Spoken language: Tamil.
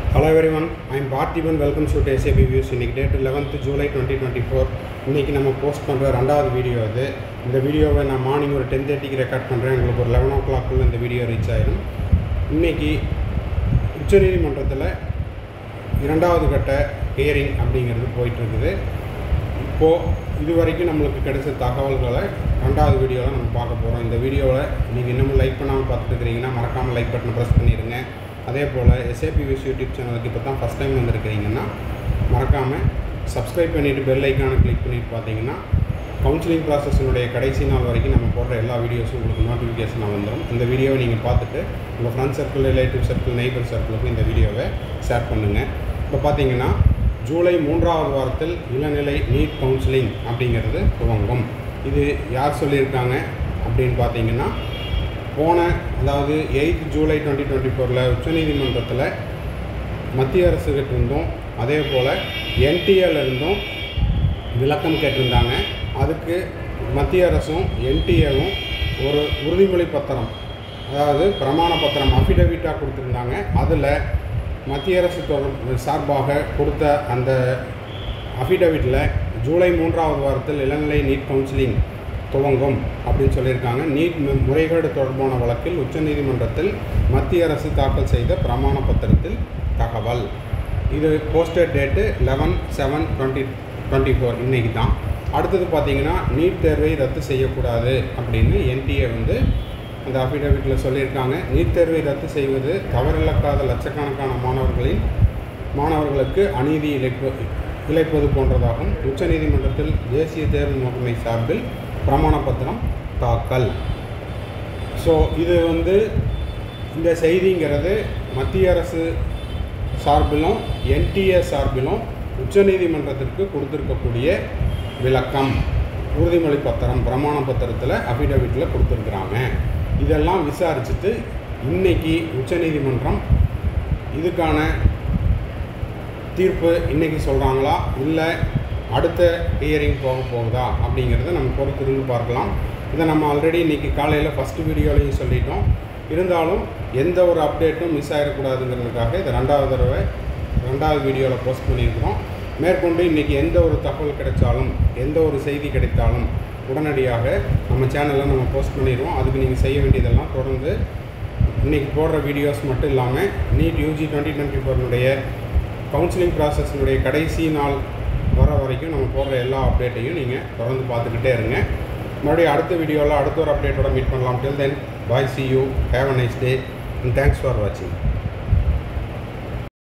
hello everyone I'm Parthiban welcome shoot ACP views இன்றைக்கி date eleventh July twenty twenty four இன்றைக்கி நம்ம போஸ்ட் பண்ணுற ரெண்டாவது வீடியோ அது இந்த வீடியோவை நான் மார்னிங் ஒரு டென் தேர்ட்டிக்கு ரெக்கார்ட் பண்ணுறேன் உங்களுக்கு ஒரு லெவன் ஓ கிளாக்குள்ளே இந்த வீடியோ ரீச் ஆயிடும் இன்றைக்கி உச்சநீதிமன்றத்தில் இரண்டாவது கட்ட ஹியரிங் அப்படிங்கிறது போயிட்டுருக்குது இப்போது இது வரைக்கும் நம்மளுக்கு கிடைச்ச தகவல்களை ரெண்டாவது வீடியோவில் நம்ம பார்க்க போகிறோம் இந்த வீடியோவில் நீங்கள் இன்னமும் லைக் பண்ணாமல் பார்த்துட்டு இருக்கிறீங்கன்னா மறக்காமல் லைக் பட்டனை ப்ரெஸ் பண்ணிடுங்க அதே போல் எஸ்ஏபி விஸ் யூடியூப் சேனலுக்கு இப்போ தான் ஃபஸ்ட் டைம் வந்திருக்கிறீங்கன்னா மறக்காமல் சப்ஸ்கிரைப் பண்ணிவிட்டு பெல் ஐக்கானை கிளிக் பண்ணிட்டு பார்த்தீங்கன்னா கவுன்சிலிங் ப்ராசஸினுடைய கடைசி நாள் வரைக்கும் நம்ம போடுற எல்லா வீடியோஸும் உங்களுக்கு நோட்டிஃபிகேஷனாக வந்துடும் இந்த வீடியோவை நீங்கள் பார்த்துட்டு உங்கள் friend circle relative circle neighbour சர்க்கிளுக்கு இந்த வீடியோவை ஷேர் பண்ணுங்கள் இப்போ பார்த்தீங்கன்னா ஜூலை மூன்றாவது வாரத்தில் இளநிலை நீட் கவுன்சிலிங் அப்படிங்கிறது துவங்கும் இது யார் சொல்லியிருக்காங்க அப்படின்னு பார்த்தீங்கன்னா போன அதாவது எயித் ஜூலை டுவெண்ட்டி டுவெண்ட்டி ஃபோரில் உச்சநீதிமன்றத்தில் மத்திய அரசுகிட்ட இருந்தும் அதே போல் என்டிஏல இருந்தும் விளக்கம் கேட்டிருந்தாங்க அதுக்கு மத்திய அரசும் என்டிஏவும் ஒரு உறுதிமொழி பத்திரம் அதாவது பிரமாண பத்திரம் அஃபிடவிட்டாக கொடுத்துருந்தாங்க அதில் மத்திய அரசு தொடர் சார்பாக கொடுத்த அந்த அஃபிடவிட்டில் ஜூலை மூன்றாவது வாரத்தில் இளநிலை நீட் கவுன்சிலிங் துவங்கும் அப்படின்னு சொல்லியிருக்காங்க நீட் மு- முறைகேடு தொடர்பான வழக்கில் உச்சநீதிமன்றத்தில் மத்திய அரசு தாக்கல் செய்த பிரமாண பத்திரத்தில் தகவல் இது poster date eleven seven twenty twenty four இன்றைக்கி தான் அடுத்தது பார்த்தீங்கன்னா நீட் தேர்வை ரத்து செய்யக்கூடாது அப்படின்னு என்டிஏ வந்து அந்த அஃபிடவிட்டில் சொல்லியிருக்காங்க நீட் தேர்வை ரத்து செய்வது தவறிழக்காத லட்சக்கணக்கான மாணவர்களின் மாணவர்களுக்கு அநீதி இழைப்பு இழைப்பது போன்றதாகும் உச்சநீதிமன்றத்தில் தேசிய தேர்வு முகமை சார்பில் பிரமாண பத்திரம் தாக்கல் ஸோ இது வந்து இந்த செய்திங்கிறது மத்திய அரசு சார்பிலும் என்டிஏ சார்பிலும் உச்சநீதிமன்றத்திற்கு கொடுத்துருக்கக்கூடிய விளக்கம் உறுதிமொழி பத்திரம் பிரமாண பத்திரத்தில் அஃபிடவிட்டில் கொடுத்துருக்குறாங்க இதெல்லாம் விசாரிச்சுட்டு இன்னைக்கு உச்சநீதிமன்றம் இதுக்கான தீர்ப்பு இன்னைக்கு சொல்கிறாங்களா இல்லை அடுத்த ஹியரிங் போக போகுதா அப்படிங்கிறத நம்ம பொறுத்திருந்து பார்க்கலாம் இதை நம்ம ஆல்ரெடி இன்றைக்கி காலையில் ஃபஸ்ட்டு வீடியோலையும் சொல்லிட்டோம் இருந்தாலும் எந்த ஒரு அப்டேட்டும் மிஸ் ஆகிடக்கூடாதுங்கிறதுக்காக இதை ரெண்டாவது தடவை ரெண்டாவது வீடியோவில் போஸ்ட் பண்ணியிருக்கிறோம் மேற்கொண்டு இன்றைக்கி எந்த ஒரு தகவல் கிடைச்சாலும் எந்த ஒரு செய்தி கிடைத்தாலும் உடனடியாக நம்ம சேனலில் நம்ம போஸ்ட் பண்ணிடுவோம் அதுக்கு நீங்கள் செய்ய வேண்டியதெல்லாம் தொடர்ந்து இன்றைக்கி போடுற வீடியோஸ் மட்டும் இல்லாமல் நீட் யூஜி டுவெண்ட்டி டுவெண்ட்டி ஃபோர்னுடைய கவுன்சிலிங் ப்ராசஸினுடைய கடைசி நாள் வர வரைக்கும் நம்ம போடுற எல்லா அப்டேட்டையும் நீங்கள் தொடர்ந்து பார்த்துக்கிட்டே இருங்க மறுபடியும் அடுத்த வீடியோவில் அடுத்த ஒரு அப்டேட்டோட மீட் பண்ணலாம் till then bye see you have a nice day and thanks for வாட்சிங்